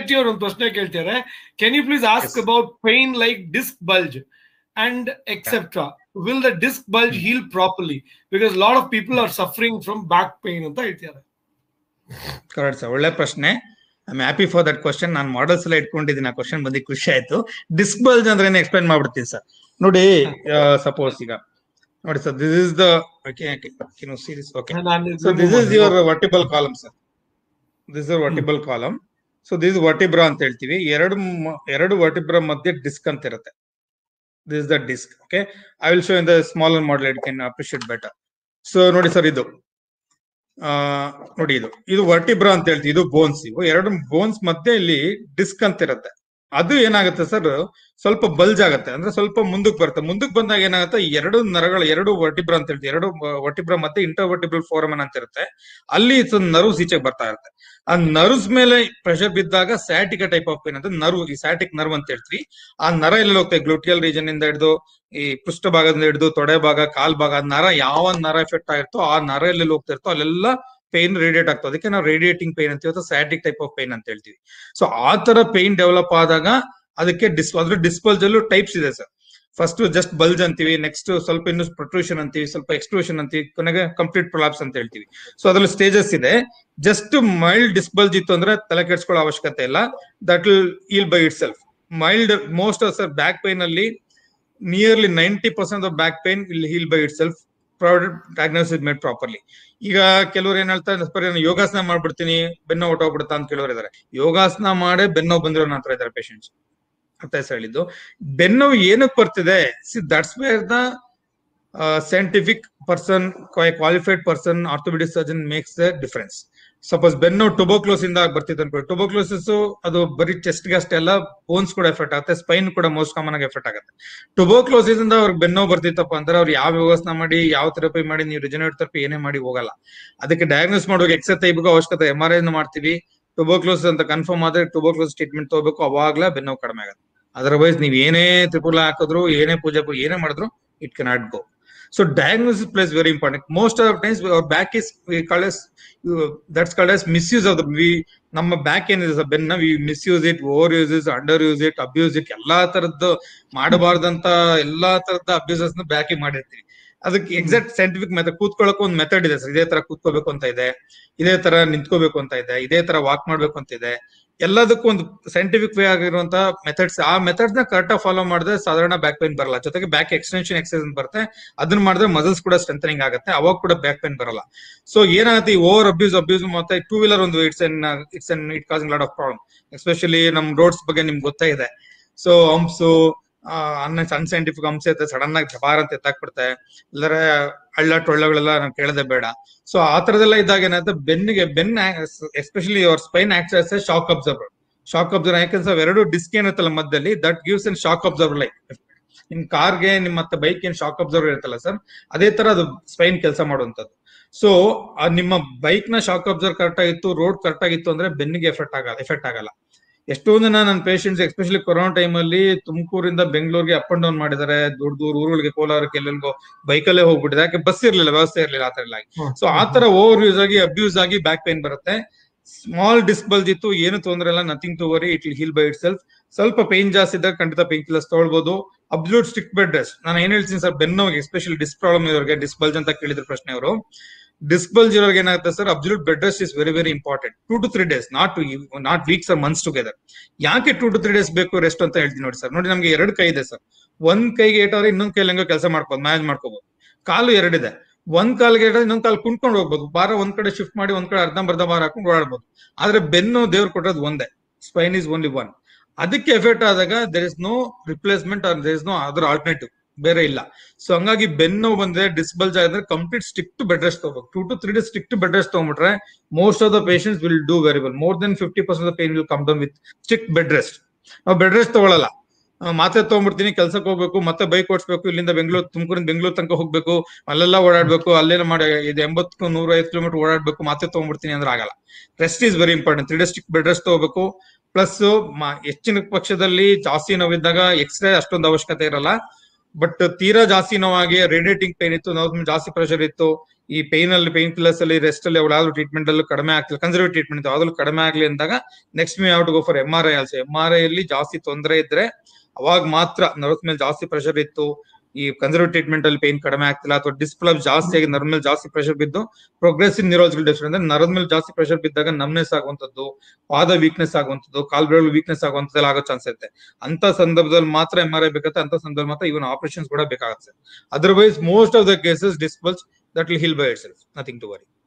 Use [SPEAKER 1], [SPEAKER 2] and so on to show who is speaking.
[SPEAKER 1] ಶೆಟ್ಟಿ ಅವರು ಒಂದು ಪ್ರಶ್ನೆ ಕೇಳ್ತಾರೆ can you please ask
[SPEAKER 2] Yes.
[SPEAKER 1] About pain like disc bulge and etcetera will the disc bulge heal properly because lot of people are suffering from back pain ಅಂತ ಹೇಳ್ತಾರೆ
[SPEAKER 2] correct sir ಒಳ್ಳೆ ಪ್ರಶ್ನೆ I am happy for that question ನಾನು models ಎಲ್ಲ ಇಟ್ಕೊಂಡಿದ್ದೀನಿ ಆ question ಬಂದು ಖುಷಿ ಆಯ್ತು ಡಿಸ್ಕ್ ಬಲ್ಜ್ ಅಂದ್ರೆ ಏನು ಎಕ್ಸ್ಪ್ಲೈನ್ ಮಾಡ್ಬಿಡ್ತೀನಿ ಸರ್ ನೋಡಿ ಸಪೋಸ್ ಈಗ ನೋಡಿ sir this is the series okay So this is your vertebral column, sir. This is your vertebral column. So this is vertebra ಅಂತ ಹೇಳ್ತೀವಿ ಎರಡು ಮ- ಎರಡು ವರ್ಟಿಬ್ರಾ ಮಧ್ಯೆ ಡಿಸ್ಕ್ ಅಂತ ಇರುತ್ತೆ this is the disc okay I will show in the smaller model it can appreciate better so ನೋಡಿ sir ಇದು ಆ, ನೋಡಿ ಇದು ಇದು ವರ್ಟಿಬ್ರಾ ಅಂತ ಹೇಳ್ತೀವಿ ಇದು ಬೋನ್ಸ್ ಇವು ಎರಡು ಬೋನ್ಸ್ ಮಧ್ಯೆ ಇಲ್ಲಿ ಡಿಸ್ಕ್ ಅಂತ ಇರುತ್ತೆ ಅದು ಏನಾಗುತ್ತೆ ಸರ್ ಸ್ವಲ್ಪ ಬಲ್ಜ್ ಆಗುತ್ತೆ ಅಂದ್ರೆ ಸ್ವಲ್ಪ ಮುಂದಕ್ಕೆ ಬರುತ್ತೆ ಮುಂದಕ್ಕೆ ಬಂದಾಗ ಏನಾಗುತ್ತೆ ಈ ಎರಡು ನರಗಳ ಎರಡು ವರ್ಟಿಬ್ರಾ ಅಂತ ಹೇಳ್ತೀವಿ ಎರಡು ವರ್ಟಿಬ್ರಾ ಮತ್ತೆ ಇಂಟರ್ವರ್ಟಿಬ್ರಲ್ ಫೋರಮನ್ ಅಂತ ಇರುತ್ತೆ ಅಲ್ಲಿ ನರ್ವ್ಸ್ ಈಚೆಗೆ ಬರ್ತಾ ಇರುತ್ತೆ ಆ ನರ್ವ್ಸ್ ಮೇಲೆ ಪ್ರೆಷರ್ ಬಿದ್ದಾಗ ಸ್ಯಾಟಿಕ ಟೈಪ್ ಆಫ್ ಪೇನ್ ಅಂತ ನರ್ವ್ ಈ ಸ್ಯಾಟಿಕ್ ನರ್ವ್ ಅಂತ ಹೇಳ್ತೀವಿ ಆ ನರ ಎಲ್ಲಿ ಹೋಗ್ತದೆ ಗ್ಲೂಟಿಯಲ್ ರೀಜನ್ ಇಂದ ಹಿಡಿದು ಈ ಪೃಷ್ಠ ಭಾಗದಿಂದ ಹಿಡಿದು ತೊಡೆ ಭಾಗ ಕಾಲ್ ಭಾಗ ಆ ನರ ಯಾವ ನರ ಎಫೆಕ್ಟ್ ಆಗಿರ್ತೋ ಆ ನರ ಎಲ್ಲಿ ಹೋಗ್ತಾ ಇರ್ತೋ ಅಲ್ಲೆಲ್ಲ ಪೇನ್ ರೇಡಿಯೇಟ್ ಆಗ್ತದೆ ಅದಕ್ಕೆ ನಾವು ರೇಡಿಯೇಟಿಂಗ್ ಪೇನ್ ಅಂತೀವಿ ಅಥವಾ ಸ್ಯಾಟಿಕ್ ಟೈಪ್ ಆಫ್ ಪೇನ್ ಅಂತ ಹೇಳ್ತೀವಿ ಸೊ ಆ ತರ ಪೇನ್ ಡೆವಲಪ್ ಆದಾಗ ಅದಕ್ಕೆ ಡಿಸ್ ಅದ್ರ ಡಿಸ್ಪಲ್ಜ್ ಅಲ್ಲೂ ಟೈಪ್ಸ್ ಇದೆ ಸರ್ ಫಸ್ಟ್ ಜಸ್ಟ್ ಬಲ್ಜ್ ಅಂತೀವಿ ನೆಕ್ಸ್ಟ್ ಸ್ವಲ್ಪ ಇನ್ನು ಪ್ರೊಟ್ರೂಷನ್ ಅಂತೀವಿ ಸ್ವಲ್ಪ ಎಕ್ಸ್ಟ್ರೂಷನ್ ಅಂತೀವಿ ಕೊನೆಗೆ ಕಂಪ್ಲೀಟ್ ಪ್ರೊಲಾಪ್ಸ್ ಅಂತ ಹೇಳ್ತೀವಿ ಸೊ ಅದ್ರಲ್ಲಿ ಸ್ಟೇಜಸ್ ಇದೆ ಜಸ್ಟ್ ಮೈಲ್ಡ್ ಡಿಸ್ಬಲ್ಜ್ ಇತ್ತು ಅಂದ್ರೆ ತಲೆ ಕೆಡ್ಸ್ಕೊಳ್ಳೋ ಅವಶ್ಯಕತೆ ಇಲ್ಲ that will heal by itself mild most of sir back pain ಅಲ್ಲಿ nearly ninety percent of back pain will heal by itself provided diagnosis made properly ಈಗ ಕೆಲವರು ಏನ್ ಹೇಳ್ತಾರೆ ಸರ್ ನಾನು ಯೋಗಾಸನ ಮಾಡ್ಬಿಡ್ತೀನಿ ಬೆನ್ನು ಹೊಟ್ಟೋಗ್ಬಿಡುತ್ತಾ ಅಂತ ಕೆಲವರು ಇದಾರೆ ಯೋಗಾಸನ ಮಾಡೇ ಬೆನ್ನೋ ಬಂದಿರೋ ನಂತರ ಇದಾರೆ ಪೇಷಂಟ್ಸ್ ಅರ್ಥ ಆಯ್ತಾ ಹೇಳಿದ್ದು ಬೆನ್ನೋವು ಏನಕ್ಕೆ ಬರ್ತಿದೆ see that's where the scientific person qualified person orthopedic surgeon makes the difference suppose ಬೆನ್ನು ಟೊಬೋಕ್ಲೋಸ್ ಇಂದ ಬರ್ತಿತ್ತು ಅನ್ಕೊಳ್ಳಿ ಟೊಬೋಕ್ಲೋಸಿಸ್ ಅದು ಬರೀ ಚೆಸ್ಟ್ ಗೆ ಅಷ್ಟೇ ಅಲ್ಲ ಬೋನ್ಸ್ ಕೂಡ ಎಫೆಕ್ಟ್ ಆಗುತ್ತೆ ಸ್ಪೈನ್ ಕೂಡ ಮೋಸ್ಟ್ ಕಾಮನ್ ಆಗಿ ಎಫೆಕ್ಟ್ ಆಗುತ್ತೆ ಟೊಬೋಕ್ಲೋಸಿಸ್ ಇಂದ ಅವ್ರಿಗೆ ಬೆನ್ನೋ ಬರ್ತಿತ್ತಪ್ಪ ಅಂದ್ರೆ ಅವ್ರು ಯಾವ ವ್ಯವಸ್ಥೆ ಮಾಡಿ ಯಾವ ಥೆರಪಿ ಮಾಡಿ ನೀವು ರಿಜನರೇಟ್ ಥೆರಪಿ ಏನೇ ಮಾಡಿ ಹೋಗಲ್ಲ ಅದಕ್ಕೆ ಡಯಾಗ್ನೋಸ್ ಮಾಡುವಾಗ ಎಕ್ಸೆ ತೆಗಿಬೇಕು ಅವಶ್ಯಕತೆ ಎಂ ಆರ್ ಐ ಮಾಡ್ತೀವಿ ಟೊಬೋಕ್ಲೋಸ್ ಅಂತ ಕನ್ಫರ್ಮ್ ಆದ್ರೆ ಟೊಬೋಕ್ಲೋಸ್ ಟ್ರೀಟ್ಮೆಂಟ್ ತಗೋಬೇಕು ಅವಾಗ್ಲೇ ಬೆನ್ನೋ ಕಡಿಮೆ ಆಗುತ್ತೆ ಅದರ್ವೈಸ್ ನೀವ್ ಏನೇ ತ್ರಿಪುಲ ಹಾಕಿದ್ರು ಏನೇ ಪೂಜೆ ಪೂ- ಏನೇ ಮಾಡಿದ್ರು it cannot go so diagnosis plays very important most of times back is called that's called as misuse of the we ನಮ್ಮ ಬ್ಯಾಕ್ ಏನಿದೆ ಸರ್ ಬೆನ್ನ we misuse it over use it under use it abuse it ಎಲ್ಲಾ ತರದ್ದು ಮಾಡಬಾರ್ದಂತ ಎಲ್ಲಾ ತರದ abuses ನ back ಮಾಡಿರ್ತೀವಿ ಅದಕ್ಕೆ ಎಕ್ಸಾಕ್ಟ್ ಸೈಂಟಿಫಿಕ್ ಮೆಥಡ್ ಕೂತ್ಕೊಳ್ಳೋಕೆ ಒಂದು ಮೆಥಡ್ ಇದೆ ಸರ್ ಇದೇ ತರ ಕೂತ್ಕೋಬೇಕು ಅಂತ ಇದೆ ಇದೇ ತರ ನಿಂತ್ಕೋಬೇಕು ಅಂತ ಇದೆ ಇದೇ ತರ ವಾಕ್ ಮಾಡ್ಬೇಕು ಅಂತ ಇದೆ ಎಲ್ಲದಕ್ಕೂ ಒಂದು ಸೈಂಟಿಫಿಕ್ ವೇ ಆಗಿರುವಂತ ಮೆಥಡ್ಸ್ ಆ ಮೆಥಡ್ಸ್ ನ ಕರೆಕ್ಟ್ ಆಗಿ ಫಾಲೋ ಮಾಡಿದ್ರೆ ಸಾಧಾರಣ ಬ್ಯಾಕ್ ಪೈನ್ ಬರಲ್ಲ ಜೊತೆಗೆ ಬ್ಯಾಕ್ ಎಕ್ಸ್ಟೆನ್ಷನ್ ಎಕ್ಸರ್ಸೈಸ್ ಬರುತ್ತೆ ಅದನ್ನ ಮಾಡಿದ್ರೆ ಮಸಲ್ಸ್ ಕೂಡ ಸ್ಟ್ರೆಂಥನಿಂಗ್ ಆಗುತ್ತೆ ಅವಾಗ ಕೂಡ ಬ್ಯಾಕ್ ಪೈನ್ ಬರಲ್ಲ ಸೊ ಏನಾಗುತ್ತೆ ಈ ಓವರ್ ಅಬ್ಯೂಸ್ ಅಬ್ಯೂಸ್ ಮತ್ತೆ ಟೂ ವೀಲರ್ ಒಂದು it's an it's an it causing lot of problem especially ನಮ್ ರೋಡ್ಸ್ ಬಗ್ಗೆ ನಿಮ್ಗೆ ಗೊತ್ತೇ ಇದೆ ಸೊ ಹಂಪ್ಸು ಅನ್ನ ಅನ್ಸೈಂಟಿಫಿಕ್ ಅಂಶ ಇರುತ್ತೆ ಸಡನ್ ಆಗಿ ಜಬಾರ್ ಅಂತ ಎತ್ತಾಕ್ಬಿಡುತ್ತೆ ಇಲ್ಲರೆ ಹಳ್ಳ ಟೊಳ್ಳಗಳೆಲ್ಲ ನಾವು ಕೇಳದೆ ಬೇಡ ಸೊ ಆ ತರದೆಲ್ಲ ಇದ್ದಾಗ ಏನಾಗುತ್ತೆ ಬೆನ್ನಿಗೆ ಬೆನ್ especially our spine actors shock absorber shock absorber ಯಾಕಂದ್ರೆ ಎರಡು ಡಿಸ್ಕ್ ಏನಿರುತ್ತಲ್ಲ ಮಧ್ಯದಲ್ಲಿ that gives an shock absorber like ನಿಮ್ ಕಾರ್ಗೆ ನಿಮ್ ಮತ್ತೆ ಬೈಕ್ ಏನ್ ಶಾಕ್ ಅಬ್ಸರ್ವರ್ ಇರುತ್ತಲ್ಲ ಸರ್ ಅದೇ ತರ ಅದು ಸ್ಪೈನ್ ಕೆಲಸ ಮಾಡುವಂತದ್ದು ಸೊ ನಿಮ್ಮ ಬೈಕ್ ನ ಶಾಕ್ ಅಬ್ಸರ್ವ್ ಕರೆಕ್ಟ್ ಆಗಿತ್ತು ರೋಡ್ ಕರೆಕ್ಟ್ ಆಗಿತ್ತು ಅಂದ್ರೆ ಬೆನ್ನಿಗೆ ಎಫೆಕ್ಟ್ ಆಗಲ್ಲ ಎಫೆಕ್ಟ್ ಆಗಲ್ಲ ಎಷ್ಟೊಂದು ಜನ ನನ್ನ ಪೇಷಂಟ್ಸ್ ಎಸ್ಪೆಷಲಿ ಕೊರೋನಾ ಟೈಮ್ ಅಲ್ಲಿ ತುಮಕೂರಿಂದ ಬೆಂಗಳೂರಿಗೆ ಅಪ್ ಅಂಡ್ ಡೌನ್ ಮಾಡಿದ್ದಾರೆ ದೂರ ದೂರ ಊರುಗಳಿಗೆ ಕೋಲಾರಕ್ಕೆ ಎಲ್ಲೆಲ್ಗೋ ಬೈಕಲ್ಲೇ ಹೋಗ್ಬಿಟ್ಟಿದೆ ಯಾಕೆ ಬಸ್ ಇರ್ಲಿಲ್ಲ ವ್ಯವಸ್ಥೆ ಇರ್ಲಿಲ್ಲ ಆ ತರ ಎಲ್ಲ ಸೊ ಆ ತರ ಓವರ್ ಯೂಸ್ ಆಗಿ ಅಬ್ಯೂಸ್ ಆಗಿ ಬ್ಯಾಕ್ ಪೈನ್ ಬರುತ್ತೆ ಸ್ಮಾಲ್ ಡಿಸ್ಕ್ ಬಲ್ಜ್ ಇತ್ತು ಏನು ತೊಂದರೆ ಇಲ್ಲ nothing to worry it will heal by itself ಸ್ವಲ್ಪ ಪೇನ್ ಜಾಸ್ತಿ ಇದ್ದಾಗ ಖಂಡಿತ ಪೇನ್ ಕಿಲ್ಲರ್ಸ್ ತೊಗೊಳ್ಬಹುದು ಅಬ್ಸಲ್ಯೂಟ್ ಸ್ಟಿಕ್ ಬೆಡ್ ರೆಸ್ಟ್ ನಾನು ಏನ್ ಹೇಳ್ತೀನಿ ಸರ್ ಬೆನ್ನೋಗೆ ಎಸ್ಪೆಷಲಿ ಡಿಸ್ಕ್ ಪ್ರಾಬ್ಲಮ್ ಇರೋರಿಗೆ ಡಿಸ್ಕ್ ಬಲ್ಜ್ ಅಂತ ಕೇಳಿದ್ರು ಪ್ರಶ್ನೆ ಅವರು ಡಿಸ್ಕ್ ಬಲ್ಜ್ ಇರೋರಿಗೆ ಏನಾಗುತ್ತೆ sir absolute bed rest is very very important two to three days not not weeks or months together ಯಾಕೆ ಟೂ ಟು ತ್ರೀ ಡೇಸ್ ಬೇಕು ರೆಸ್ಟ್ ಅಂತ ಹೇಳ್ತೀನಿ ನೋಡಿ ಸರ್ ನೋಡಿ ನಮ್ಗೆ ಎರಡು ಕೈ ಇದೆ ಸರ್ ಒಂದ್ ಕೈಗೆ ಏಟಾದ್ರೆ ಇನ್ನೊಂದ್ ಕೈಲಿ ಹೆಂಗೋ ಕೆಲಸ ಮಾಡ್ಬೋದು ಮ್ಯಾನೇಜ್ ಮಾಡ್ಕೋಬಹುದು ಕಾಲು ಎರಡಿದೆ ಒಂದ್ ಕಾಲ್ಗೆ ಏಟಾದ್ರೆ ಇನ್ನೊಂದ್ ಕಾಲ್ ಕುಂತ್ಕೊಂಡು ಹೋಗ್ಬೋದು ಬಾರ ಒಂದ್ ಕಡೆ ಶಿಫ್ಟ್ ಮಾಡಿ ಒಂದ್ ಕಡೆ ಅರ್ಧಂಬರ್ಧ ಬಾರ ಹಾಕೊಂಡು ಓಡಾಡ್ಬೋದು ಆದ್ರೆ ಬೆನ್ನು ದೇವ್ರು ಕೊಟ್ಟದ್ದು ಒಂದೇ ಸ್ಪೈನ್ ಇಸ್ ಓನ್ಲಿ ಒನ್ ಅದಕ್ಕೆ ಎಫೆಕ್ಟ್ ಆದಾಗ there is no replacement or there is no other alternative ಬೇರೆ ಇಲ್ಲ ಸೊ ಹಂಗಾಗಿ ಬೆನ್ನು ಬಂದ್ರೆ ಡಿಸ್ಬಲ್ಜ್ ಆಗಿದ್ರೆ complete stick to bed rest ತಗೋಬೇಕು two to three days stick to bed rest ತಗೊಂಡ್ಬಿಟ್ರೆ most of the patients will do very well more than fifty percent pain will come down with stick bed rest ನಾವು bed rest ತಗೊಳ್ಳಲ್ಲ ಆ, ಮಾತ್ರೆ ತಗೊಂಡ್ಬಿಡ್ತೀನಿ ಕೆಲ್ಸಕ್ಕೆ ಹೋಗ್ಬೇಕು ಮತ್ತೆ bike ಓಡಿಸ್ಬೇಕು ಇಲ್ಲಿಂದ ಬೆಂಗಳೂರು ತುಮಕೂರಿಂದ ಬೆಂಗಳೂರು ತನಕ ಹೋಗ್ಬೇಕು ಅಲ್ಲೆಲ್ಲ ಓಡಾಡ್ಬೇಕು ಅಲ್ಲೇನ ಮಾಡಿ ಇದು ಎಂಬತ್ತು ನೂರ ಐದು ಕಿಲೋಮೀಟರ್ ಓಡಾಡ್ಬೇಕು ಮಾತ್ರೆ ತಗೊಂಡ್ಬಿಡ್ತೀನಿ ಅಂದ್ರೆ ಆಗಲ್ಲ rest is very important three days bed rest ತಗೋಬೇಕು ಪ್ಲಸ್ ಹೆಚ್ಚಿನ ಪಕ್ಷದಲ್ಲಿ ಜಾಸ್ತಿ ನೋವಿದ್ದಾಗ ಎಕ್ಸ್ರೇ ಅಷ್ಟೊಂದು ಅವಶ್ಯಕತೆ ಇರಲ್ಲ ಬಟ್ ತೀರಾ ಜಾಸ್ತಿ ನೋವಾಗಿ ರೇಡಿಯೇಟಿಂಗ್ ಪೇನ್ ಇತ್ತು ನೋವು ಜಾಸ್ತಿ ಪ್ರೆಷರ್ ಇತ್ತು ಈ ಪೇನ್ ಅಲ್ಲಿ ಪೇನ್ ಕಿಲ್ಲರ್ಸ್ ಅಲ್ಲಿ ರೆಸ್ಟ್ ಅಲ್ಲಿ ಯಾವ್ದಾದ್ರು ಟ್ರೀಟ್ಮೆಂಟ್ ಅಲ್ಲೂ ಕಡಿಮೆ ಆಗ್ತಿಲ್ಲ ಕನ್ಸರ್ವೇಟಿವ್ ಟ್ರೀಟ್ಮೆಂಟ್ ಯಾವ್ದಾದ್ರು ಕಡಿಮೆ ಆಗ್ಲಿ ಅಂದಾಗ next may out go for M R I also M R I ಅಲ್ಲಿ ಜಾಸ್ತಿ ತೊಂದರೆ ಇದ್ರೆ ಅವಾಗ ಮಾತ್ರ ನರ್ವ್ಸ್ ಮೇಲೆ ಜಾಸ್ತಿ ಪ್ರೆಷರ್ ಇತ್ತು ಈ ಕನ್ಸರ್ವೇಟಿವ್ ಟ್ರೀಟ್ಮೆಂಟ್ ಅಲ್ಲಿ ಪೇನ್ ಕಡಿಮೆ ಆಗ್ತಿಲ್ಲ ಅಥವಾ ಡಿಸ್ಪ್ಲಬ್ ಜಾಸ್ತಿ ಆಗಿ ನರ್ವ್ ಮೇಲೆ ಜಾಸ್ತಿ ಪ್ರೆಷರ್ ಬಿದ್ದು ಪ್ರೋಗ್ರೆಸಿವ್ ನ್ಯೂರೋಜಿಕಲ್ ಡಿಫರೆನ್ಸ್ ಅಂದ್ರೆ ನರ್ವ್ ಮೇಲೆ ಜಾಸ್ತಿ ಪ್ರೆಷರ್ ಬಿದ್ದಾಗ ನಮ್ನೆಸ್ ಆಗುವಂತದ್ದು ಪಾದ ವೀಕ್ನೆಸ್ ಆಗುವಂತದ್ದು ಕಾಲ್ ಬೆರಳು ವೀಕ್ನೆಸ್ ಆಗುವಂತದ್ದೆಲ್ಲ ಆಗೋ ಚಾನ್ಸ್ ಇರುತ್ತೆ ಅಂತ ಸಂದರ್ಭದಲ್ಲಿ ಮಾತ್ರ ಎಂ ಆರ್ ಐ ಬೇಕಾಗುತ್ತೆ ಅಂತ ಸಂದರ್ಭ ಮಾತ್ರ ಇವನ್ ಆಪರೇಷನ್ಸ್ ಕೂಡ ಬೇಕಾಗುತ್ತೆ otherwise most of the cases disc bulges that will heal by itself nothing to worry